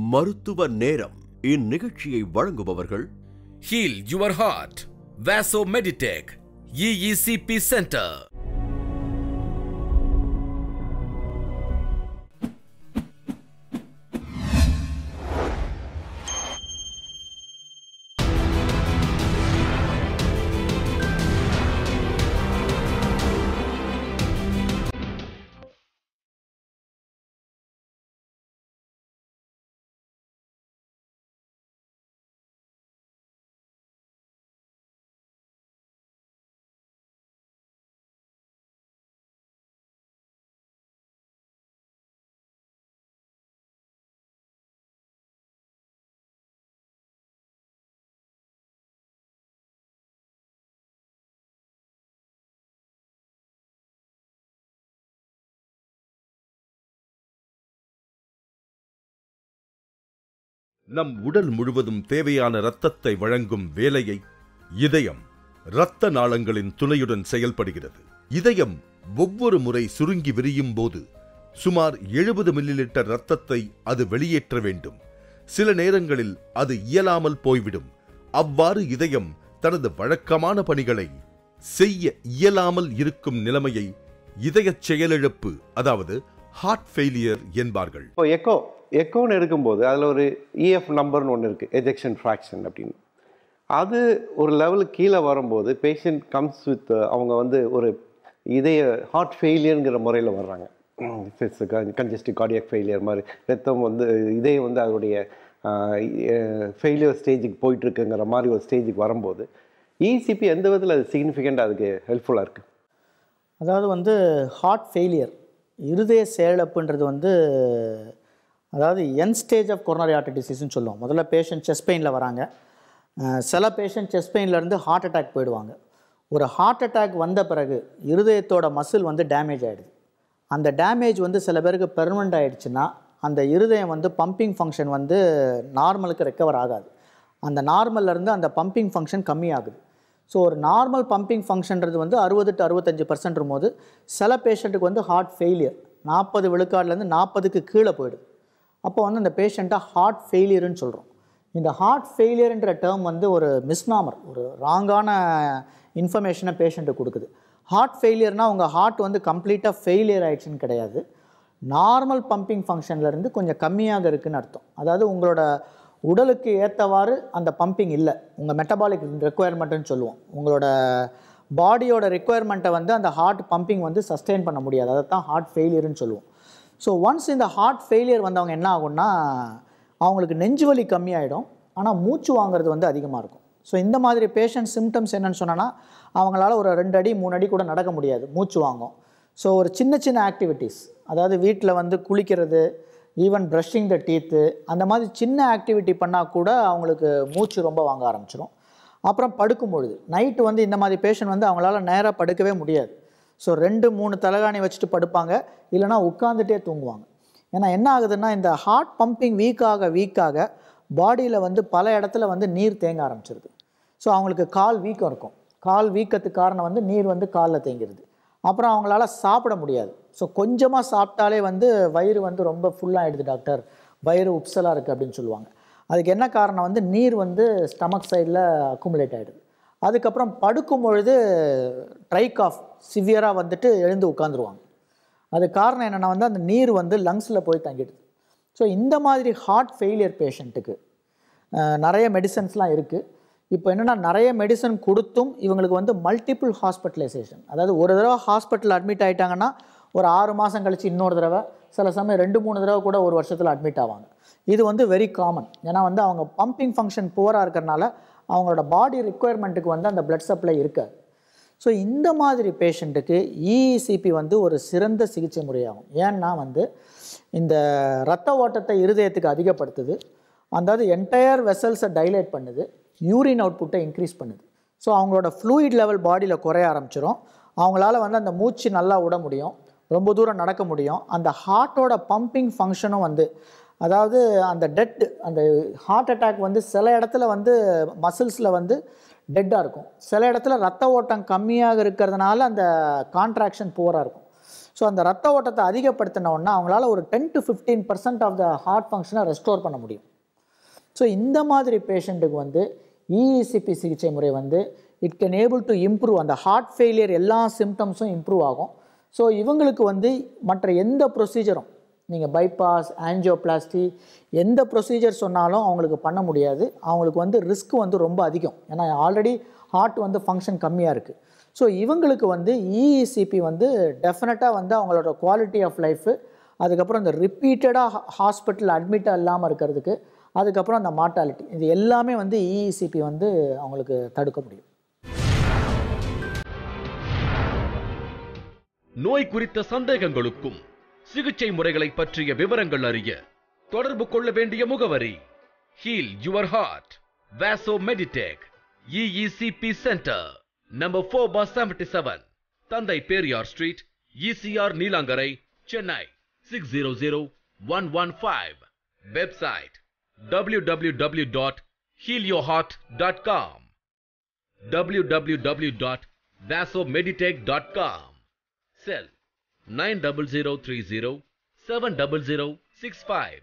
மருத்துவ நேரம் இந்நிகழ்ச்சியை வழங்குபவர்கள் Heal your heart. Vaso Meditech. EECP Center. நம் உடல் முழுவதும் தேவையான இரத்தத்தை வழங்கும் வேலையை இதயம் இரத்த நாளங்களின் துணையுடன் செயல்படுகிறது இதயம் ஒவ்வொரு முறை சுருங்கி விரியும் போது சுமார் எழுபது மில்லிலிட்டர் இரத்தத்தை அது வெளியேற்ற வேண்டும் சில நேரங்களில் அது இயலாமல் போய்விடும் அவ்வாறு இதயம் தனது வழக்கமான பணிகளை செய்ய இயலாமல் இருக்கும் நிலைமையை இதயச் செயலிழப்பு அதாவது ஹார்ட் ஃபெயிலியர் என்பார்கள் இப்போ எக்கோ எக்கோன்னு எடுக்கும்போது அதில் ஒரு இஎஃப் நம்பர்னு ஒன்று இருக்குது எஜெக்ஷன் ஃப்ராக்ஷன் அப்படின்னு அது ஒரு லெவலுக்கு கீழே வரும்போது பேஷண்ட் கம்ஸ் வித் அவங்க வந்து ஒரு இதய ஹார்ட் ஃபெயிலியருங்கிற முறையில் வர்றாங்க கன்ஜஸ்டிவ் கார்டியாக் ஃபெயிலியர் மாதிரி ரத்தம் வந்து இதயம் வந்து அதனுடைய ஃபெயிலியர் ஸ்டேஜுக்கு போயிட்டுருக்குங்கிற மாதிரி ஒரு ஸ்டேஜுக்கு வரும்போது இசிபி எந்த விதத்தில் அது சிக்னிஃபிகண்ட் அதுக்கு ஹெல்ப்ஃபுல்லாக இருக்குது அதாவது வந்து ஹார்ட் ஃபெயிலியர் இருதய செயலிழப்புன்றது வந்து அதாவது end stage of coronary artery டிசீஸ்னு சொல்லுவோம் முதல்ல பேஷண்ட் செஸ்ட் பெயினில் வராங்க அஹ் சில பேஷண்ட் செஸ்ட் பெயின்லேருந்து ஹார்ட் அட்டாக் போயிடுவாங்க ஒரு ஹார்ட் அட்டாக் வந்த பிறகு இருதயத்தோட மசில் வந்து டேமேஜ் ஆகிடுது அந்த டேமேஜ் வந்து சில பேருக்கு பெர்மனண்ட் ஆகிடுச்சுன்னா அந்த இருதயம் வந்து பம்பிங் ஃபங்க்ஷன் வந்து நார்மலுக்கு ரெக்கவர் ஆகாது அந்த நார்மல்ல இருந்து அந்த பம்பிங் ஃபங்க்ஷன் கம்மியாகுது ஸோ ஒரு நார்மல் பம்பிங் ஃபங்க்ஷன்றது வந்து அறுபது டு அறுபத்தஞ்சு பர்சன்ட் போது சில பேஷண்ட்டுக்கு வந்து ஹார்ட் ஃபெயிலியர் நாற்பது விழுக்காடுலேருந்து நாற்பதுக்கு கீழே போயிடுது அப்போ வந்து அந்த பேஷண்ட்டை ஹார்ட் ஃபெயிலியர்னு சொல்கிறோம் இந்த ஹார்ட் ஃபெயிலியர்ன்ற டேர்ம் வந்து ஒரு மிஸ்நாமர் ஒரு ராங்கான இன்ஃபர்மேஷனை பேஷண்ட்டுக்கு கொடுக்குது ஹார்ட் ஃபெயிலியர்னால் உங்கள் ஹார்ட் வந்து கம்ப்ளீட்டாக ஃபெயிலியர் ஆயிடுச்சுன்னு கிடையாது நார்மல் பம்பிங் ஃபங்க்ஷன்லேருந்து கொஞ்சம் கம்மியாக இருக்குன்னு அர்த்தம் அதாவது உங்களோட உடலுக்கு ஏற்றவாறு அந்த பம்பிங் இல்லை உங்கள் மெட்டபாலிக் ரெக்குயர்மெண்ட்டுன்னு சொல்லுவோம் உங்களோட பாடியோட ரெக்குயர்மெண்ட்டை வந்து அந்த ஹார்ட் பம்பிங் வந்து சஸ்டெயின் பண்ண முடியாது அதை தான் ஹார்ட் ஃபெயிலியர்னு சொல்லுவோம் ஸோ ஒன்ஸ் இந்த ஹார்ட் ஃபெயிலியர் வந்தவங்க என்ன ஆகும்னா அவங்களுக்கு நெஞ்சு வலி கம்மியாயிடும் ஆனால் மூச்சு வாங்குறது வந்து அதிகமாக இருக்கும் ஸோ இந்த மாதிரி பேஷண்ட் சிம்டம்ஸ் என்னன்னு சொன்னோன்னா அவங்களால ஒரு ரெண்டு அடி மூணு அடி கூட நடக்க முடியாது மூச்சு வாங்கும் ஸோ ஒரு சின்ன சின்ன ஆக்டிவிட்டீஸ் அதாவது வீட்டில் வந்து குளிக்கிறது ஈவன் ப்ரஷிங் த டீத்து அந்த மாதிரி சின்ன ஆக்டிவிட்டி பண்ணால் கூட அவங்களுக்கு மூச்சு ரொம்ப வாங்க ஆரம்பிச்சிடும் அப்புறம் படுக்கும் பொழுது நைட்டு வந்து இந்த மாதிரி பேஷண்ட் வந்து அவங்களால நேராக படுக்கவே முடியாது ஸோ ரெண்டு மூணு தலகாணி வச்சுட்டு படுப்பாங்க இல்லைனா உட்காந்துட்டே தூங்குவாங்க ஏன்னா என்ன ஆகுதுன்னா இந்த ஹார்ட் பம்பிங் வீக்காக வீக்காக பாடியில் வந்து பல இடத்துல வந்து நீர் தேங்க ஆரம்பிச்சிருது ஸோ அவங்களுக்கு கால் வீக்கம் இருக்கும் கால் வீக்கத்துக்கு காரணம் வந்து நீர் வந்து காலில் தேங்கிருது அப்புறம் அவங்களால சாப்பிட முடியாது ஸோ கொஞ்சமாக சாப்பிட்டாலே வந்து வயிறு வந்து ரொம்ப ஃபுல்லாகிடுது டாக்டர் வயிறு உப்சலாக இருக்குது அப்படின்னு சொல்லுவாங்க அதுக்கு என்ன காரணம் வந்து நீர் வந்து ஸ்டமக் சைடில் அக்குமுலேட் ஆகிடுது அதுக்கப்புறம் படுக்கும் பொழுது ட்ரை காஃப் சிவியராக வந்துட்டு எழுந்து உட்காந்துருவாங்க அது காரணம் என்னென்னா வந்து அந்த நீர் வந்து லங்ஸில் போய் தங்கிடுது ஸோ இந்த மாதிரி ஹார்ட் ஃபெயிலியர் பேஷண்ட்டுக்கு நிறைய மெடிசன்ஸ்லாம் இருக்குது இப்போ என்னென்னா நிறைய மெடிசன் கொடுத்தும் இவங்களுக்கு வந்து மல்டிபிள் ஹாஸ்பிட்டலைசேஷன் அதாவது ஒரு தடவை ஹாஸ்பிட்டல் அட்மிட் ஆகிட்டாங்கன்னா ஒரு ஆறு மாதம் கழித்து இன்னொரு தடவை சில சமயம் ரெண்டு மூணு தடவை கூட ஒரு வருஷத்தில் அட்மிட் ஆவாங்க இது வந்து வெரி காமன் ஏன்னா வந்து அவங்க பம்பிங் ஃபங்க்ஷன் புவராக இருக்கிறனால அவங்களோட பாடி ரிக்குயர்மெண்ட்டுக்கு வந்து அந்த பிளட் சப்ளை இருக்காது ஸோ இந்த மாதிரி பேஷண்ட்டுக்கு இஇசிபி வந்து ஒரு சிறந்த சிகிச்சை முறையாகும் ஏன்னா வந்து இந்த ரத்த ஓட்டத்தை இருதயத்துக்கு அதிகப்படுத்துது அதாவது என்டையர் வெசல்ஸை டைலேட் பண்ணுது யூரின் அவுட்புட்டை இன்க்ரீஸ் பண்ணுது ஸோ அவங்களோட ஃப்ளூயிட் லெவல் பாடியில் குறைய ஆரம்பிச்சிடும் அவங்களால வந்து அந்த மூச்சு நல்லா விட முடியும் ரொம்ப தூரம் நடக்க முடியும் அந்த ஹார்ட்டோட பம்பிங் ஃபங்க்ஷனும் வந்து அதாவது அந்த டெட் அந்த ஹார்ட் அட்டாக் வந்து சில இடத்துல வந்து மசில்ஸில் வந்து டெட்டாக இருக்கும் சில இடத்துல ரத்த ஓட்டம் கம்மியாக இருக்கிறதுனால அந்த கான்ட்ராக்ஷன் புவராக இருக்கும் ஸோ அந்த ரத்த ஓட்டத்தை அதிகப்படுத்தின உடனே அவங்களால ஒரு ten to fifteen percent of the heart ஃபங்க்ஷனை ரெஸ்டோர் பண்ண முடியும் ஸோ இந்த மாதிரி பேஷண்ட்டுக்கு வந்து இஇசிபி சிகிச்சை முறை வந்து it can able to improve அந்த ஹார்ட் ஃபெயிலியர் எல்லா சிம்டம்ஸும் இம்ப்ரூவ் ஆகும் ஸோ இவங்களுக்கு வந்து மற்ற எந்த ப்ரொசீஜரும் நீங்கள் பைபாஸ் ஆன்ஜியோபிளாஸ்டி எந்த ப்ரொசீஜர் சொன்னாலும் அவங்களுக்கு பண்ண முடியாது அவங்களுக்கு வந்து ரிஸ்க் வந்து ரொம்ப அதிகம் ஏன்னா ஆல்ரெடி ஹார்ட் வந்து ஃபங்க்ஷன் கம்மியாக இருக்குது ஸோ இவங்களுக்கு வந்து இஇசிபி வந்து டெஃபினட்டாக வந்து அவங்களோட குவாலிட்டி ஆஃப் லைஃபு அதுக்கப்புறம் இந்த ரிப்பீட்டடாக ஹாஸ்பிட்டல் அட்மிட்டாக இல்லாமல் இருக்கிறதுக்கு அதுக்கப்புறம் அந்த மார்ட்டாலிட்டி இது எல்லாமே வந்து இஇசிபி வந்து அவங்களுக்கு தடுக்க முடியும் நோய் குறித்த சந்தேகங்களுக்கும் சிகிச்சை முறைகளை பற்றிய விவரங்கள் அறிய தொடர்பு கொள்ள வேண்டிய முகவரி heal your heart Vaso Meditech EECP centre number four bar seventy seven Thanthai Periyar street ECR Neelankarai Chennai six zero zero one one five website W W W dot heal your heart dot com www.vasomeditech.com Cell 90030 70065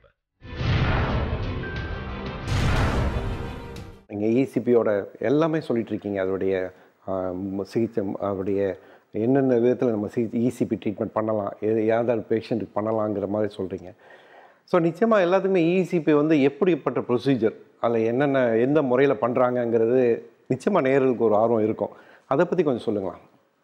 நீங்கள் இசிபியோட எல்லாமே சொல்லிட்டு இருக்கீங்க அதோடைய ஆம், சிகிச்சை அதோடைய என்னென்ன விதத்தில் நம்ம சிகிச்சை இசிபி ட்ரீட்மெண்ட் பண்ணலாம் எது யார் பேஷண்ட்டுக்கு பண்ணலாங்கிற மாதிரி சொல்கிறீங்க ஸோ நிச்சயமாக எல்லாத்துக்குமே இசிபி வந்து எப்படிப்பட்ட ப்ரொசீஜர் அதில் என்னென்ன எந்த முறையில் பண்ணுறாங்கங்கிறது நிச்சயமாக நேயர்களுக்கு ஒரு ஆர்வம் இருக்கும் அதை பற்றி கொஞ்சம் சொல்லுங்களேன்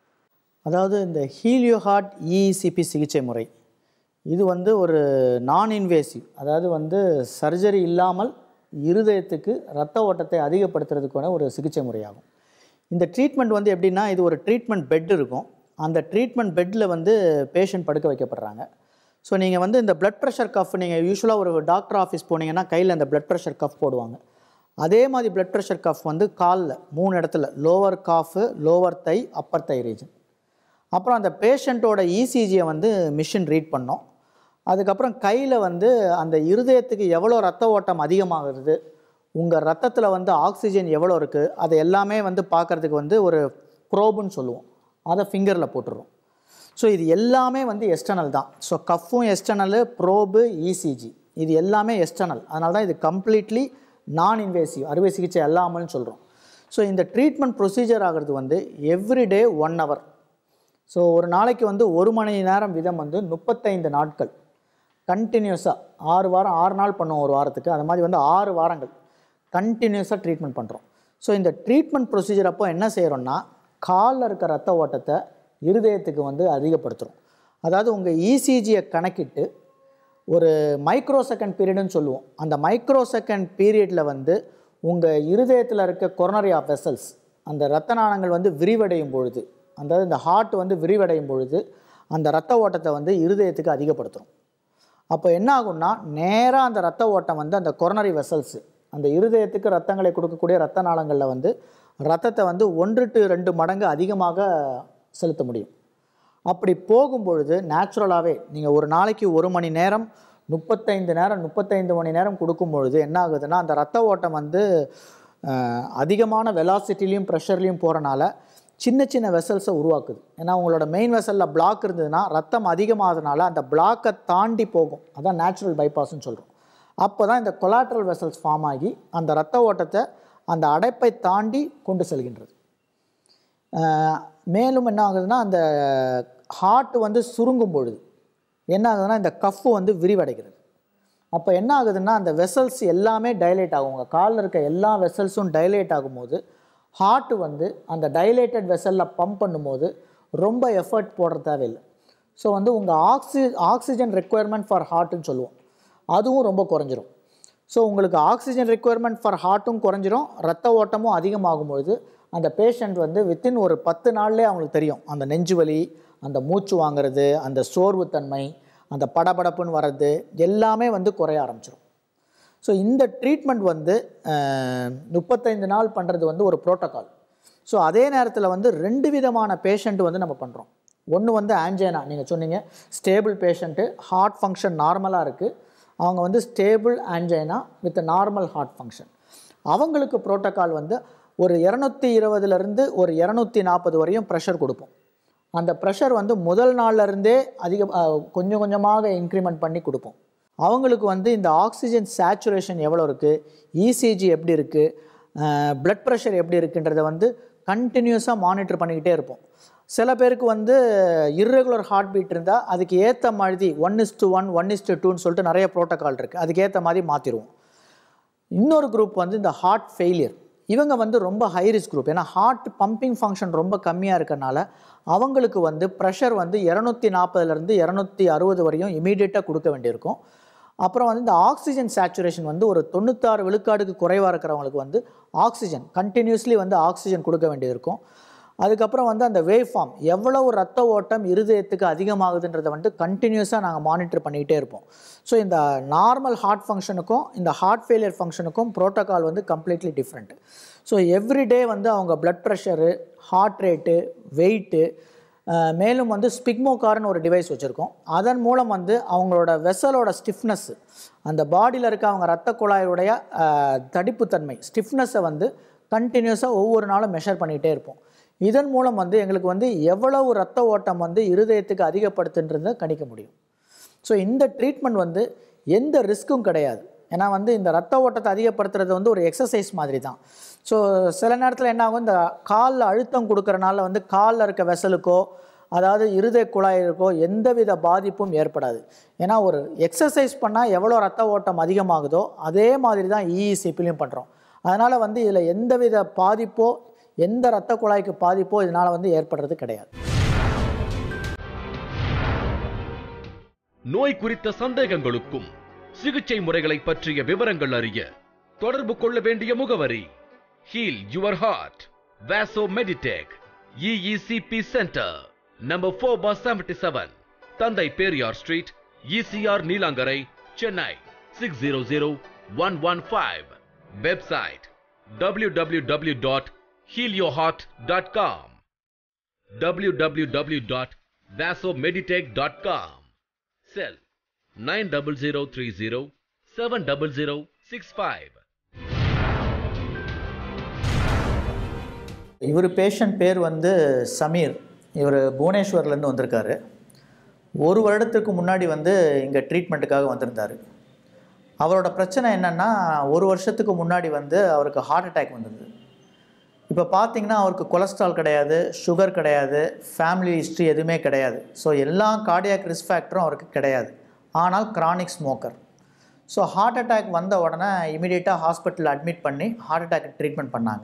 அதாவது இந்த ஹீலியோ ஹார்ட் இஇசிபி சிகிச்சை முறை இது வந்து ஒரு நான் இன்வேசிவ் அதாவது வந்து சர்ஜரி இல்லாமல் இருதயத்துக்கு ரத்த ஓட்டத்தை அதிகப்படுத்துறதுக்கான ஒரு சிகிச்சை முறையாகும் இந்த ட்ரீட்மெண்ட் வந்து எப்படின்னா இது ஒரு ட்ரீட்மெண்ட் பெட் இருக்கும் அந்த ட்ரீட்மெண்ட் பெட்டில் வந்து பேஷண்ட் படுக்க வைக்கப்படுறாங்க ஸோ நீங்கள் வந்து இந்த blood ப்ரெஷர் கஃப் நீங்கள் யூஸ்வலாக ஒரு டாக்டர் ஆஃபீஸ் போனீங்கன்னா கையில் அந்த blood ப்ரெஷர் கஃப் போடுவாங்க அதே மாதிரி blood ப்ரெஷர் கஃப் வந்து காலில் மூணு இடத்துல lower calf lower thigh upper thigh region அப்புறம் அந்த பேஷண்ட்டோட இசிஜியை வந்து மிஷின் ரீட் பண்ணோம் அதுக்கப்புறம் கையில் வந்து அந்த இருதயத்துக்கு எவ்வளோ ரத்த ஓட்டம் அதிகமாகுது உங்கள் ரத்தத்தில் வந்து ஆக்சிஜன் எவ்வளோ இருக்குது அதை எல்லாமே வந்து பார்க்குறதுக்கு வந்து ஒரு ப்ரோபுன்னு சொல்லுவோம் அதை ஃபிங்கரில் போட்டுடுறோம் ஸோ இது எல்லாமே வந்து எஸ்டர்னல் தான் ஸோ கஃப்பும் எஸ்டர்னலு ப்ரோபு இசிஜி இது எல்லாமே எஸ்டர்னல் அதனால தான் இது கம்ப்ளீட்லி நான் இன்வேசிவ் அறுவை சிகிச்சை அல்லாமல்னு சொல்கிறோம் ஸோ இந்த ட்ரீட்மெண்ட் ப்ரொசீஜர் ஆகிறது வந்து எவ்ரிடே ஒன் ஹவர் ஸோ ஒரு நாளைக்கு வந்து ஒரு மணி நேரம் வீதம் வந்து முப்பத்தைந்து நாட்கள் கண்டினியூஸாக ஆறு வாரம் ஆறு நாள் பண்ணுவோம் ஒரு வாரத்துக்கு அது மாதிரி வந்து ஆறு வாரங்கள் கண்டினியூஸாக ட்ரீட்மெண்ட் பண்ணுறோம் ஸோ இந்த ட்ரீட்மெண்ட் ப்ரொசீஜர் அப்போ என்ன செய்கிறோன்னா காலில் இருக்க ரத்த ஓட்டத்தை இருதயத்துக்கு வந்து அதிகப்படுத்துகிறோம் அதாவது உங்கள் இசிஜியை கணக்கிட்டு ஒரு மைக்ரோ செகண்ட் பீரியடுன்னு சொல்லுவோம் அந்த மைக்ரோ செகண்ட் பீரியடில் வந்து உங்கள் இருதயத்தில் இருக்க கொரோனரி ஆஃப் வெசல்ஸ் அந்த ரத்த நாளங்கள் வந்து விரிவடையும் பொழுது அதாவது இந்த ஹார்ட் வந்து விரிவடையும் பொழுது அந்த ரத்த ஓட்டத்தை வந்து இருதயத்துக்கு அதிகப்படுத்தும் அப்போ என்ன ஆகும்னா நேராக அந்த ரத்த ஓட்டம் வந்து அந்த கொரோனரி வெசல்ஸு அந்த இருதயத்துக்கு ரத்தங்களை கொடுக்கக்கூடிய ரத்த நாளங்களில் வந்து ரத்தத்தை வந்து ஒன்று டு ரெண்டு மடங்கு அதிகமாக செலுத்த முடியும் அப்படி போகும்பொழுது நேச்சுரலாகவே நீங்கள் ஒரு நாளைக்கு ஒரு மணி நேரம் முப்பத்தைந்து நேரம் முப்பத்தைந்து மணி நேரம் கொடுக்கும் பொழுது என்ன ஆகுதுன்னா அந்த ரத்த ஓட்டம் வந்து அஹ், அதிகமான வெலாசிட்டிலையும் ப்ரெஷர்லையும் போகிறனால சின்ன சின்ன வெசல்ஸை உருவாக்குது ஏன்னா உங்களோட மெயின் வெசலில் பிளாக் இருந்ததுன்னா ரத்தம் அதிகமாகறதுனால அந்த பிளாக்கை தாண்டி போகும் அதான் நேச்சுரல் பைபாஸ்ன்னு சொல்கிறோம் அப்போ தான் இந்த கொலாட்ரல் வெசல்ஸ் ஃபார்ம் ஆகி அந்த ரத்த ஓட்டத்தை அந்த அடைப்பை தாண்டி கொண்டு செல்கின்றது அஹ் மேலும் என்ன ஆகுதுன்னா அந்த ஹார்ட் வந்து சுருங்கும் பொழுது என்ன ஆகுதுன்னா இந்த கஃப் வந்து விரிவடைகிறது அப்போ என்ன ஆகுதுன்னா அந்த வெசல்ஸ் எல்லாமே டைலேட் ஆகும் உங்கள் காலில் இருக்க எல்லா வெசல்ஸும் டைலேட் ஆகும்போது ஹார்ட் வந்து அந்த டைலேட்டட் வெசலில் பம்ப் பண்ணும்போது ரொம்ப எஃபர்ட் போடுற தேவையில்லை ஸோ வந்து உங்கள் ஆக்சி ஆக்சிஜன் ரெக்குயர்மெண்ட் ஃபார் ஹார்ட்டுன்னு சொல்லுவோம் அதுவும் ரொம்ப குறைஞ்சிரும் ஸோ உங்களுக்கு ஆக்சிஜன் ரெக்குயர்மெண்ட் ஃபார் ஹார்ட்டும் குறைஞ்சிரும் ரத்த ஓட்டமும் அதிகமாகும்பொழுது அந்த பேஷண்ட் வந்து வித்தின் ஒரு பத்து நாள்லேயே அவங்களுக்கு தெரியும் அந்த நெஞ்சு வலி அந்த மூச்சு வாங்குறது அந்த சோர்வுத்தன்மை அந்த படபடப்புன்னு வர்றது எல்லாமே வந்து குறைய ஆரம்பிச்சிடும் ஸோ இந்த ட்ரீட்மெண்ட் வந்து அஹ், முப்பத்தைந்து நாள் பண்ணுறது வந்து ஒரு ப்ரோட்டோகால் ஸோ அதே நேரத்தில் வந்து ரெண்டு விதமான பேஷண்ட் வந்து நம்ம பண்ணுறோம் ஒன்று வந்து ஆன்ஜைனா நீங்கள் சொன்னீங்க ஸ்டேபிள் பேஷண்ட்டு ஹார்ட் ஃபங்க்ஷன் நார்மலாக இருக்குது அவங்க வந்து stable angina with normal heart function அவங்களுக்கு ப்ரோட்டோகால் வந்து ஒரு இரநூத்தி இருபதுலேருந்து ஒரு இரநூத்தி நாற்பது வரையும் ப்ரெஷர் கொடுப்போம் அந்த ப்ரெஷர் வந்து முதல் நாள்ல இருந்தே அதிக அஹ், கொஞ்சம் கொஞ்சமாக இன்க்ரிமெண்ட் பண்ணி கொடுப்போம் அவங்களுக்கு வந்து இந்த ஆக்சிஜன் சேச்சுரேஷன் எவ்வளோ இருக்குது இசிஜி எப்படி இருக்குது பிளட் ப்ரெஷர் எப்படி இருக்குன்றதை வந்து கண்டினியூஸாக மானிட்டர் பண்ணிக்கிட்டே இருப்போம் சில பேருக்கு வந்து இர்ரெகுலர் ஹார்ட் பீட் இருந்தால் அதுக்கு ஏற்ற மாதிரி one is to one one is to டூன்னு சொல்லிட்டு நிறைய ப்ரோட்டோகால் இருக்குது அதுக்கு ஏற்ற மாதிரி மாற்றிடுவோம் இன்னொரு குரூப் வந்து இந்த ஹார்ட் ஃபெயிலியர் இவங்க வந்து ரொம்ப ஹை ரிஸ்க் குரூப் ஏன்னா ஹார்ட் பம்பிங் ஃபங்க்ஷன் ரொம்ப கம்மியாக இருக்கறனால அவங்களுக்கு வந்து ப்ரெஷர் வந்து இரநூத்தி நாற்பதுலேருந்து இரநூத்தி அறுபது வரையும் இமீடியட்டாக கொடுக்க வேண்டியிருக்கும் அப்புறம் வந்து இந்த ஆக்சிஜன் சேச்சுரேஷன் வந்து ஒரு தொண்ணூத்தாறு விழுக்காடுக்கு குறைவாக இருக்கிறவங்களுக்கு வந்து ஆக்சிஜன் கண்டினியூஸ்லி வந்து ஆக்சிஜன் கொடுக்க வேண்டியிருக்கும் அதுக்கப்புறம் வந்து அந்த வேவ் ஃபார்ம் எவ்வளவு ரத்த ஓட்டம் இருதயத்துக்கு அதிகமாகுதுன்றதை வந்து கண்டினியூஸாக நாங்கள் மானிட்டர் பண்ணிக்கிட்டே இருப்போம் ஸோ இந்த நார்மல் ஹார்ட் ஃபங்க்ஷனுக்கும் இந்த ஹார்ட் ஃபெயிலியர் ஃபங்க்ஷனுக்கும் ப்ரோட்டோகால் வந்து கம்ப்ளீட்லி டிஃப்ரெண்ட் ஸோ எவ்ரிடே வந்து அவங்க blood pressure heart rate weight மேலும் வந்து ஸ்பிக்மோகார்னு ஒரு டிவைஸ் வச்சுருக்கோம் அதன் மூலம் வந்து அவங்களோட வெசலோட ஸ்டிஃப்னஸ் அந்த பாடியில் இருக்க அவங்க ரத்த குழாயுடைய அஹ், தடிப்புத்தன்மை ஸ்டிஃப்னஸை வந்து கண்டினியூஸாக ஒவ்வொரு நாளும் மெஷர் பண்ணிகிட்டே இருப்போம் இதன் மூலம் வந்து எங்களுக்கு வந்து எவ்வளவு ரத்த ஓட்டம் வந்து இருதயத்துக்கு அதிகப்படுத்துன்றதை கணிக்க முடியும் ஸோ இந்த ட்ரீட்மெண்ட் வந்து எந்த ரிஸ்க்கும் கிடையாது ஏன்னா வந்து இந்த ரத்த ஓட்டத்தை அதிகப்படுத்துறது வந்து ஒரு எக்ஸசைஸ் மாதிரி தான் ஸோ சில நேரத்தில் என்ன ஆகும் இந்த காலில் அழுத்தம் கொடுக்கறனால வந்து காலில் இருக்க வெசலுக்கோ அதாவது இருதய குழாயிருக்கோ எந்தவித பாதிப்பும் ஏற்படாது ஏன்னா ஒரு எக்ஸசைஸ் பண்ணால் எவ்வளோ ரத்த ஓட்டம் அதிகமாகுதோ அதே மாதிரி தான் இஇசிபிலையும் பண்ணுறோம் அதனால் வந்து இதில் எந்தவித பாதிப்போ எந்த ரத்த குழாய்க்கு பாதிப்போ இதனால் வந்து ஏற்படுறது கிடையாது நோய் குறித்த சந்தேகங்களுக்கும் சிகிச்சை முறைகளை பற்றிய விவரங்கள் அறிய தொடர்பு கொள்ள வேண்டிய முகவரி heal your heart Vaso Meditech EECP centre number four bar seventy seven Thanthai Periyar street ECR Neelankarai Chennai six zero zero one one five website W W W dot heal dot com www.vasomeditech.com Cell 90030 70065 இவர் பேஷண்ட் பேர் வந்து சமீர் இவர் புவனேஸ்வர்லேருந்து வந்திருக்காரு ஒரு வருடத்துக்கு முன்னாடி வந்து இங்கே ட்ரீட்மெண்ட்டுக்காக வந்திருந்தார் அவரோட பிரச்சனை என்னென்னா ஒரு வருஷத்துக்கு முன்னாடி வந்து அவருக்கு ஹார்ட் அட்டாக் வந்தது இப்போ பார்த்தீங்கன்னா அவருக்கு கொலஸ்ட்ரால் கிடையாது சுகர் கிடையாது ஃபேமிலி ஹிஸ்ட்ரி எதுவுமே கிடையாது ஸோ எல்லா கார்டியாக் ரிஸ்க் ஃபேக்டரும் அவருக்கு கிடையாது ஆனால் chronic smoker so heart attack வந்த உடனே இமீடியட்டாக ஹாஸ்பிட்டலில் அட்மிட் பண்ணி ஹார்ட் அட்டாக் ட்ரீட்மெண்ட் பண்ணாங்க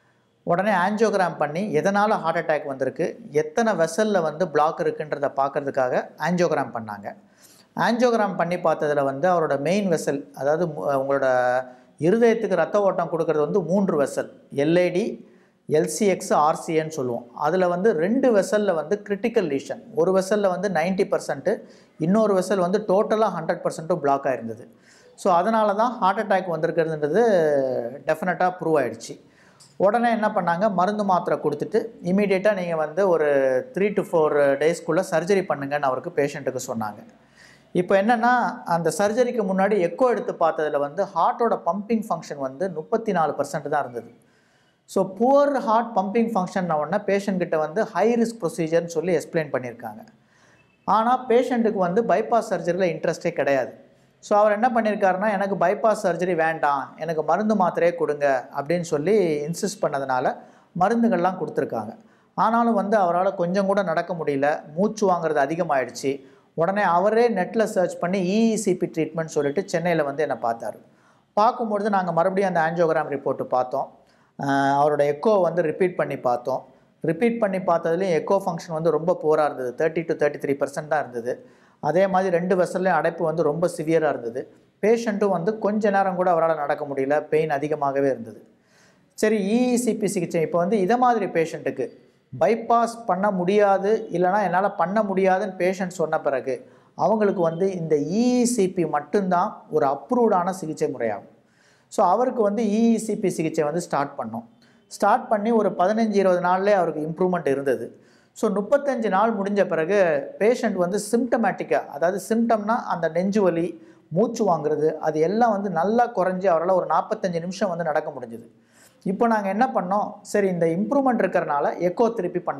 உடனே ஆஞ்சியோகிராம் பண்ணி எதனால் ஹார்ட் அட்டாக் வந்திருக்கு எத்தனை வெசலில் வந்து பிளாக் இருக்குன்றதை பார்க்கறதுக்காக ஆஞ்சியோகிராம் பண்ணாங்க ஆஞ்சியோகிராம் பண்ணி பார்த்ததுல வந்து அவரோட மெயின் வெசல் அதாவது மு- உங்களோட இருதயத்துக்கு ரத்த ஓட்டம் கொடுக்கறது வந்து மூன்று வெசல் எல்ஐடி எல்சிஎக்ஸ் ஆர்சிஏன்னு சொல்லுவோம் அதில் வந்து ரெண்டு வெசலில் வந்து கிரிட்டிக்கல் லீஷன் ஒரு வெசலில் வந்து 90% பர்சன்ட்டு இன்னொரு வெசல் வந்து டோட்டலாக ஹண்ட்ரட் பர்சன்ட்டும் பிளாக் ஆயிருந்தது ஸோ அதனால தான் ஹார்ட் அட்டாக் வந்திருக்கிறதுன்றது டெஃபினட்டாக ப்ரூவ் ஆயிடுச்சு உடனே என்ன பண்ணாங்க மருந்து மாத்திரை கொடுத்துட்டு இமீடியட்டாக நீங்கள் வந்து ஒரு த்ரீ டு ஃபோர் டேஸ்க்குள்ளே சர்ஜரி பண்ணுங்கன்னு அவருக்கு பேஷண்ட்டுக்கு சொன்னாங்க இப்போ என்னென்னா அந்த சர்ஜரிக்கு முன்னாடி எக்கோ எடுத்து பார்த்ததுல வந்து ஹார்ட்டோட பம்பிங் ஃபங்க்ஷன் வந்து முப்பத்தி நாலு பர்சன்ட் தான் இருந்தது so poor heart pumping function உடனே பேஷண்ட் கிட்ட வந்து ஹை ரிஸ்க் ப்ரொசீஜர்னு சொல்லி எக்ஸ்பிளைன் பண்ணியிருக்காங்க ஆனால் பேஷண்ட்டுக்கு வந்து பைபாஸ் சர்ஜரியில் இன்ட்ரெஸ்டே கிடையாது ஸோ அவர் என்ன பண்ணியிருக்காருன்னா எனக்கு பைபாஸ் சர்ஜரி வேண்டாம் எனக்கு மருந்து மாத்திரையே கொடுங்க அப்படின்னு சொல்லி இன்சிஸ்ட் பண்ணதுனால மருந்துகள்லாம் கொடுத்துருக்காங்க ஆனாலும் வந்து அவரால் கொஞ்சம் கூட நடக்க முடியல மூச்சு வாங்குறது அதிகமாயிடுச்சு உடனே அவரே நெட்டில் சர்ச் பண்ணி இஇசிபி ட்ரீட்மெண்ட் சொல்லிட்டு சென்னையில் வந்து என்னை பார்த்தாரு பார்க்கும்பொழுது நாங்கள் மறுபடியும் அந்த ஆஞ்சியோகிராம் ரிப்போர்ட்டு பார்த்தோம் ஆஹ் அவரோட எக்கோ வந்து ரிப்பீட் பண்ணி பார்த்தோம் ரிப்பீட் பண்ணி பார்த்ததுலேயும் எக்கோ ஃபங்க்ஷன் வந்து ரொம்ப போராக இருந்தது thirty to thirty three percent தான் இருந்தது அதே மாதிரி ரெண்டு வெசல்லையும் அடைப்பு வந்து ரொம்ப சிவியராக இருந்தது பேஷண்ட்டும் வந்து கொஞ்ச நேரம் கூட அவரால் நடக்க முடியல பெயின் அதிகமாகவே இருந்தது சரி இஇசிபி சிகிச்சை இப்போ வந்து இதை மாதிரி பேஷண்ட்டுக்கு பைபாஸ் பண்ண முடியாது இல்லைனா என்னால் பண்ண முடியாதுன்னு பேஷண்ட் சொன்ன பிறகு அவங்களுக்கு வந்து இந்த இஇசிபி மட்டும்தான் ஒரு அப்ரூவ்டான சிகிச்சை முறையாகும் ஸோ அவருக்கு வந்து இஇசிபி சிகிச்சை வந்து ஸ்டார்ட் பண்ணோம் ஸ்டார்ட் பண்ணி ஒரு பதினஞ்சு இருபது நாள்லேயே அவருக்கு இம்ப்ரூவ்மெண்ட் இருந்தது ஸோ முப்பத்தஞ்சு நாள் முடிஞ்ச பிறகு பேஷண்ட் வந்து சிம்டமேட்டிக்காக அதாவது சிம்டம்னா அந்த நெஞ்சு வலி மூச்சு வாங்குறது அது எல்லாம் வந்து நல்லா குறைஞ்சி அவரால் ஒரு நாற்பத்தஞ்சு நிமிஷம் வந்து நடக்க முடிஞ்சுது இப்போ நாங்கள் என்ன பண்ணோம் சரி இந்த இம்ப்ரூவ்மெண்ட் இருக்கிறனால எக்கோ திருப்பி பண்ணோம்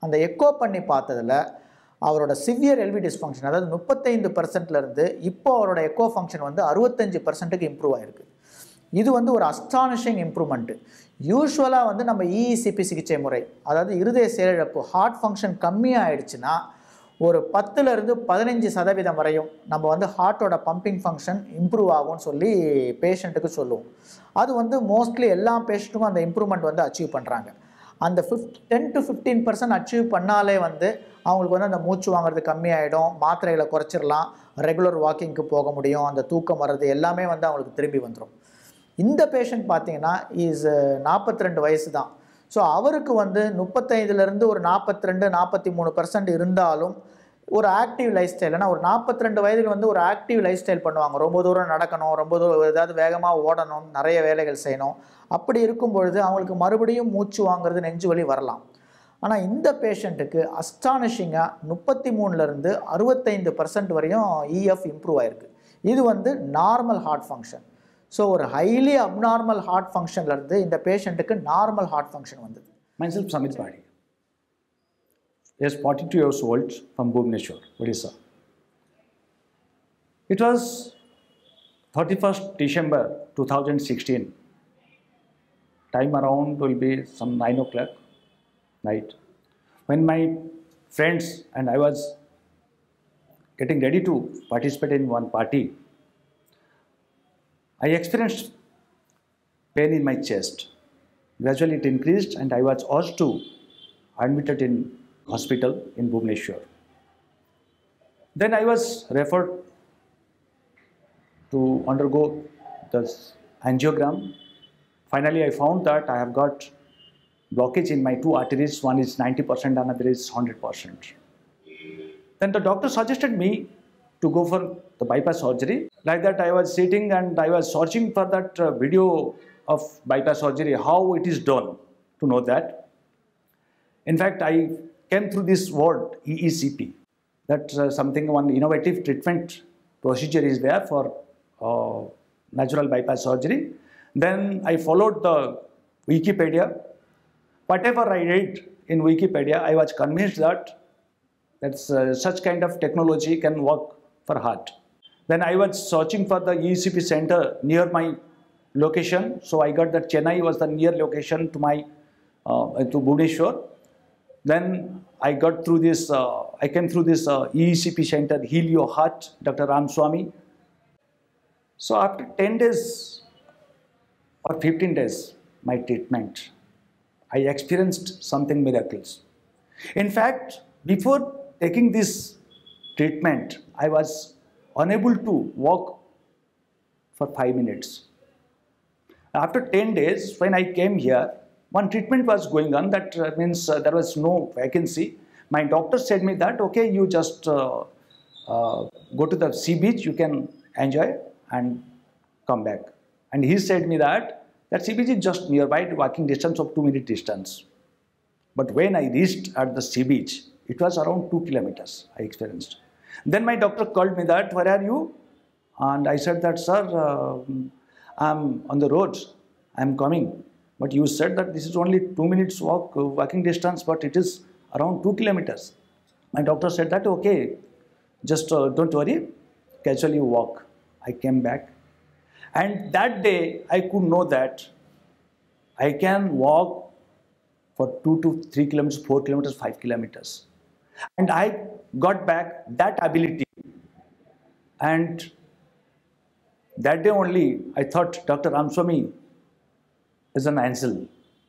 அந்த எக்கோ பண்ணி பார்த்ததுல அவரோட சிவியர் எல்வி டிஸ்ஃபங்க்ஷன் அதாவது முப்பத்தைந்து பர்சன்ட்லேருந்து இப்போ அவரோட எக்கோ ஃபங்க்ஷன் வந்து அறுபத்தஞ்சு பர்சன்ட்டுக்கு இம்ப்ரூவ் ஆயிருக்கு இது வந்து ஒரு அஸ்டானிஷிங் இம்ப்ரூவ்மெண்ட்டு யூஸ்வலாக வந்து நம்ம இஇசிபி சிகிச்சை முறை அதாவது இருதய செயலிழப்பு ஹார்ட் ஃபங்க்ஷன் கம்மியாயிடுச்சுன்னா ஒரு பத்துலேருந்து பதினஞ்சு சதவீதம் வரையும் நம்ம வந்து ஹார்ட்டோட பம்பிங் ஃபங்க்ஷன் இம்ப்ரூவ் ஆகும்னு சொல்லி பேஷண்ட்டுக்கு சொல்லுவோம் அது வந்து மோஸ்ட்லி எல்லா பேஷண்ட்டுக்கும் அந்த இம்ப்ரூவ்மெண்ட் வந்து அச்சீவ் பண்ணுறாங்க அந்த ஃபிஃப்ட் ten to fifteen percent achieve பண்ணாலே வந்து அவங்களுக்கு வந்து அந்த மூச்சு வாங்குறது கம்மியாயிடும் மாத்திரைகளை குறைச்சிடலாம் ரெகுலர் வாக்கிங்க்கு போக முடியும் அந்த தூக்கம் வர்றது எல்லாமே வந்து அவங்களுக்கு திரும்பி வந்துடும் இந்த பேஷண்ட் பார்த்தீங்கன்னா இஸ் நாற்பத்தி ரெண்டு வயசு தான் ஸோ அவருக்கு வந்து முப்பத்தைந்துலேருந்து ஒரு நாற்பத்தி ரெண்டு நாற்பத்தி மூணு பர்சன்ட் இருந்தாலும் ஒரு ஆக்டிவ் லைஃப் ஸ்டைல் ஏன்னா ஒரு நாற்பத்தி ரெண்டு வயதில் வந்து ஒரு ஆக்டிவ் லைஃப் ஸ்டைல் பண்ணுவாங்க ரொம்ப தூரம் நடக்கணும் ரொம்ப தூரம் ஏதாவது வேகமாக ஓடணும் நிறைய வேலைகள் செய்யணும் அப்படி இருக்கும் பொழுது அவங்களுக்கு மறுபடியும் மூச்சு வாங்குறது நெஞ்சு வலி வரலாம் ஆனால் இந்த பேஷண்ட்டுக்கு அஸ்டானிஷிங்காக முப்பத்தி மூணுலேருந்து அறுபத்தைந்து பர்சன்ட் வரையும் இஎஃப் இம்ப்ரூவ் ஆயிருக்கு இது வந்து நார்மல் ஹார்ட் ஃபங்க்ஷன் ஸோ ஒரு ஹைலி அப்நார்மல் ஹார்ட் ஃபங்க்ஷன்லேருந்து இந்த பேஷண்ட்டுக்கு நார்மல் ஹார்ட் ஃபங்க்ஷன் வந்தது Myself Samit Padi. Yes, 42 years old from Bhubaneswar, Odisha. It was 31st December 2016. Time around will be some 9 o'clock night. When my friends and I was getting ready to participate in one party, I experienced pain in my chest. Gradually it increased and I was asked to admitted in hospital in Bhubaneswar. Then I was referred to undergo this angiogram. Finally, I found that I have got blockage in my two arteries. One is 90%, another is 100%. Then the doctor suggested me to go for the bypass surgery. Like that, I was sitting and I was searching for that uh, video of bypass surgery, how it is done, to know that. In fact, I came through this word EECP. That uh, something one innovative treatment procedure is there for uh, natural bypass surgery. Then I followed the Wikipedia. Whatever I read in Wikipedia, I was convinced that that's uh, such kind of technology can work for heart. Then I was searching for the ECP center near my location. So I got that Chennai was the near location to my uh, to Bhubaneswar. Then I got through this. Uh, I came through this uh, ECP center, Heal Your Heart, Dr. Ram Swami. So after 10 days or 15 days, my treatment, I experienced something miracles. In fact, before taking this treatment, I was unable to walk for five minutes. After 10 days, when I came here, one treatment was going on. That uh, means uh, there was no vacancy. My doctor said me that okay, you just uh, uh, go to the sea beach, you can enjoy and come back. And he said me that that sea beach is just nearby, walking distance of two minute distance. But when I reached at the sea beach, it was around two kilometers. I experienced. Then my doctor called me that, where are you? And I said that, sir, uh, I'm on the road. I'm coming. But you said that this is only two minutes walk, uh, walking distance, but it is around two kilometers. My doctor said that, okay, just uh, don't worry, casually walk. I came back. And that day, I could know that I can walk for two to three kilometers, four kilometers, five kilometers. And I got back that ability. And that day only, I thought Dr. Ramswamy is an angel.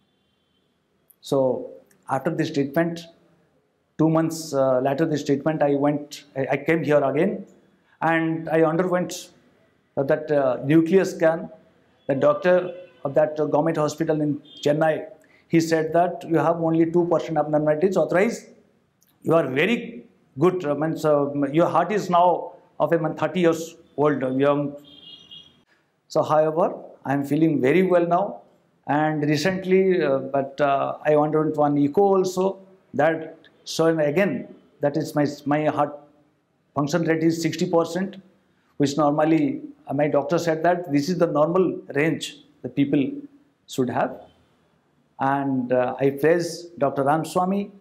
So after this treatment, two months uh, later this treatment, I went, I, I came here again, and I underwent uh, that uh, nuclear scan. The doctor of that uh, government hospital in Chennai, he said that you have only two percent abnormalities. Otherwise, you are very good. I mean, so your heart is now of a man 30 years old, young. So, however, I am feeling very well now. And recently, uh, but uh, I underwent one echo also. That so again, that is my my heart function rate is 60 percent, which normally uh, my doctor said that this is the normal range that people should have. And uh, I praise Dr. Ram Swami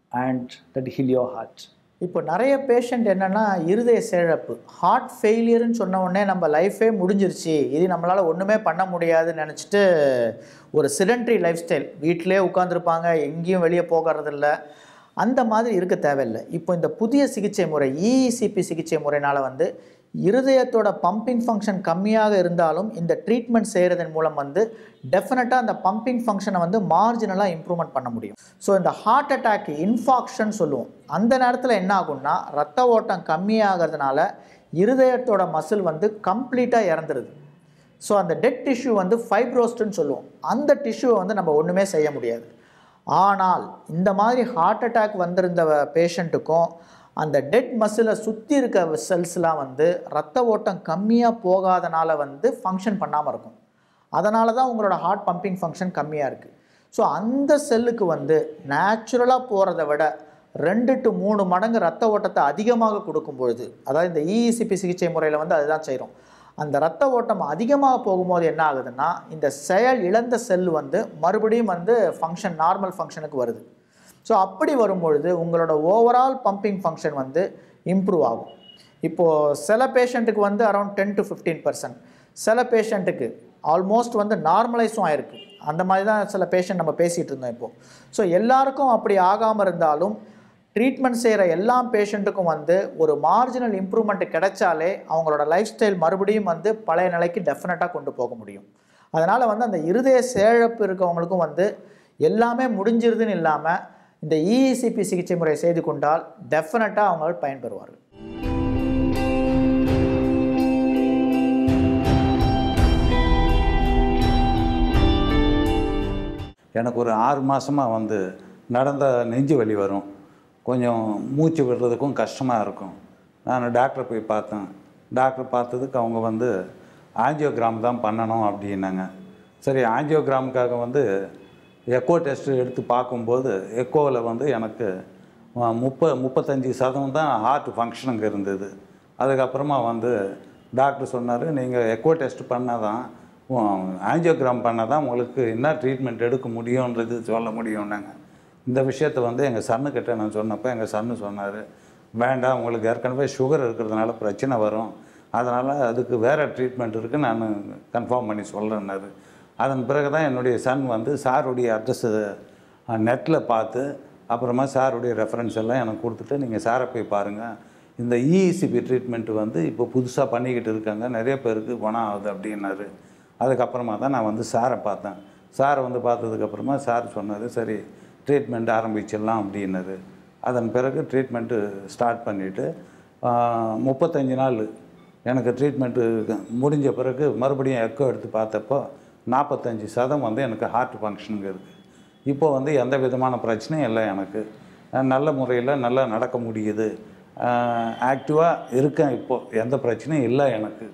and that Helio Heart. இப்போ நிறைய patient என்னென்னா இருதய சேழப்பு heart ஃபெயிலியர்னு சொன்ன உடனே நம்ம லைஃபே முடிஞ்சிருச்சு இது நம்மளால் ஒன்றுமே பண்ண முடியாதுன்னு நினச்சிட்டு ஒரு சிடென்ட்ரி லைஃப் ஸ்டைல் வீட்டிலே உட்காந்துருப்பாங்க எங்கேயும் வெளியே போகிறதில்ல அந்த மாதிரி இருக்க தேவையில்லை இப்போ இந்த புதிய சிகிச்சை முறை இஇசிபி சிகிச்சை முறையினால் வந்து இருதயத்தோட பம்பிங் ஃபங்க்ஷன் கம்மியாக இருந்தாலும் இந்த ட்ரீட்மெண்ட் செய்கிறதன் மூலம் வந்து டெஃபினட்டாக அந்த பம்பிங் ஃபங்க்ஷனை வந்து மார்ஜினலாக இம்ப்ரூவ்மெண்ட் பண்ண முடியும் ஸோ இந்த ஹார்ட் அட்டாக் இன்ஃபாக்ஷன் சொல்லுவோம் அந்த நேரத்தில் என்ன ஆகும்னா ரத்த ஓட்டம் கம்மியாகிறதுனால இருதயத்தோட மசில் வந்து கம்ப்ளீட்டாக இறந்துருது ஸோ அந்த டெட் டிஷ்யூ வந்து ஃபைப்ரோஸ்ட்னு சொல்லுவோம் அந்த டிஷ்யூவை வந்து நம்ம ஒன்றுமே செய்ய முடியாது ஆனால் இந்த மாதிரி ஹார்ட் அட்டாக் வந்திருந்த பேஷண்ட்டுக்கும் அந்த டெட் மசிலை சுற்றி இருக்க செல்ஸ்லாம் வந்து ரத்த ஓட்டம் கம்மியாக போகாதனால வந்து ஃபங்க்ஷன் பண்ணாமல் இருக்கும் அதனால தான் உங்களோட ஹார்ட் பம்பிங் ஃபங்க்ஷன் கம்மியாக இருக்குது ஸோ அந்த செல்லுக்கு வந்து நேச்சுரலாக போகிறத விட ரெண்டு டு மூணு மடங்கு ரத்த ஓட்டத்தை அதிகமாக கொடுக்கும் பொழுது அதாவது இந்த இஇசிபி சிகிச்சை முறையில் வந்து அதுதான் செய்கிறோம் அந்த ரத்த ஓட்டம் அதிகமாக போகும்போது என்ன ஆகுதுன்னா இந்த செயல் இழந்த செல் வந்து மறுபடியும் வந்து ஃபங்க்ஷன் நார்மல் ஃபங்க்ஷனுக்கு வருது ஸோ அப்படி வரும்பொழுது உங்களோட ஓவரால் பம்பிங் ஃபங்க்ஷன் வந்து இம்ப்ரூவ் ஆகும் இப்போது சில பேஷண்ட்டுக்கு வந்து around ten to fifteen percent சில பேஷண்ட்டுக்கு ஆல்மோஸ்ட் வந்து நார்மலைஸும் ஆயிருக்கு அந்த மாதிரி தான் சில பேஷண்ட் நம்ம பேசிகிட்டு இருந்தோம் இப்போது ஸோ எல்லாருக்கும் அப்படி ஆகாமல் இருந்தாலும் ட்ரீட்மெண்ட் செய்கிற எல்லா பேஷண்ட்டுக்கும் வந்து ஒரு மார்ஜினல் இம்ப்ரூவ்மெண்ட் கிடைச்சாலே அவங்களோட லைஃப் ஸ்டைல் மறுபடியும் வந்து பழைய நிலைக்கு டெஃபினட்டாக கொண்டு போக முடியும் அதனால் வந்து அந்த இருதய சேழப்பு இருக்கவங்களுக்கும் வந்து எல்லாமே முடிஞ்சிருதுன்னு இல்லாமல் இந்த இஇசிபி சிகிச்சை முறை செய்து கொண்டால் டெஃபினட்டாக அவங்க பயன்பெறுவார்கள் எனக்கு ஒரு ஆறு மாதமாக வந்து நடந்த நெஞ்சு வலி வரும் கொஞ்சம் மூச்சு விடுறதுக்கும் கஷ்டமாக இருக்கும் நான் டாக்டரை போய் பார்த்தேன் டாக்டர் பார்த்ததுக்கு அவங்க வந்து ஆஞ்சியோகிராம் தான் பண்ணணும் அப்படின்னாங்க சரி ஆஞ்சியோகிராமுக்காக வந்து எக்கோ டெஸ்ட் எடுத்து பார்க்கும்போது எக்கோவில் வந்து எனக்கு முப்ப முப்பத்தஞ்சு சதவீதம் தான் ஹார்ட் ஃபங்க்ஷனுங்க இருந்தது அதுக்கப்புறமா வந்து டாக்டர் சொன்னார் நீங்கள் எக்கோ டெஸ்ட் பண்ணால் தான் ஆஞ்சியோகிராம் பண்ணால் தான் உங்களுக்கு என்ன ட்ரீட்மெண்ட் எடுக்க முடியுன்றது சொல்ல முடியும்னாங்க இந்த விஷயத்தை வந்து எங்கள் சன்னுக்கிட்ட நான் சொன்னப்போ எங்கள் சன்னு சொன்னார் வேண்டாம் உங்களுக்கு ஏற்கனவே சுகர் இருக்கிறதுனால பிரச்சனை வரும் அதனால் அதுக்கு வேறு ட்ரீட்மெண்ட் இருக்குது நான் கன்ஃபார்ம் பண்ணி சொல்கிறேன்னாரு அதன் பிறகு தான் என்னுடைய சன் வந்து சாருடைய அட்ரஸு நெட்டில் பார்த்து அப்புறமா சாருடைய ரெஃபரன்ஸ் எல்லாம் எனக்கு கொடுத்துட்டு நீங்கள் சாரை போய் பாருங்கள் இந்த இஇசிபி ட்ரீட்மெண்ட் வந்து இப்போ புதுசாக பண்ணிக்கிட்டு இருக்காங்க நிறைய பேருக்கு குணம் ஆகுது அப்படின்னாரு அதுக்கப்புறமா தான் நான் வந்து சாரை பார்த்தேன் சாரை வந்து பார்த்ததுக்கப்புறமா சார் சொன்னார் சரி ட்ரீட்மெண்ட் ஆரம்பிச்சிடலாம் அப்படின்னாரு அதன் பிறகு ட்ரீட்மெண்ட்டு ஸ்டார்ட் பண்ணிவிட்டு முப்பத்தஞ்சு நாள் எனக்கு ட்ரீட்மெண்ட்டு முடிஞ்ச பிறகு மறுபடியும் எக்கோ எடுத்து பார்த்தப்போ நாற்பத்தஞ்சு சதம் வந்து எனக்கு ஹார்ட் ஃபங்க்ஷனுங்க இருக்குது இப்போ வந்து எந்த விதமான பிரச்சனையும் இல்லை எனக்கு நல்ல முறையில் நல்லா நடக்க முடியுது ஆக்டிவாக இருக்கேன் இப்போது எந்த பிரச்சனையும் இல்லை எனக்கு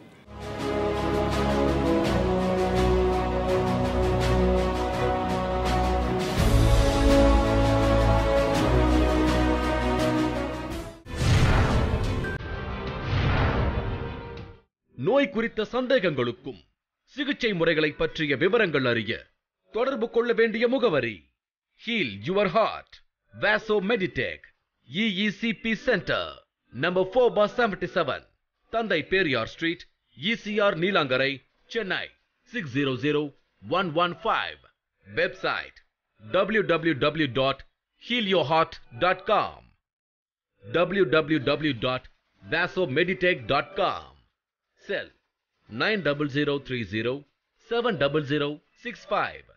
நோய் குறித்த சந்தேகங்களுக்கும் சிகிச்சை முறைகளை பற்றிய விவரங்கள் அறிய தொடர்பு கொள்ள வேண்டிய முகவரி heal your heart Vaso Meditech EECP centre number four bar seventy seven Thanthai Periyar street ECR Neelankarai Chennai six zero zero one one five website W W W dot heal your heart dot com www.vasomeditech.com Cell 90030 70065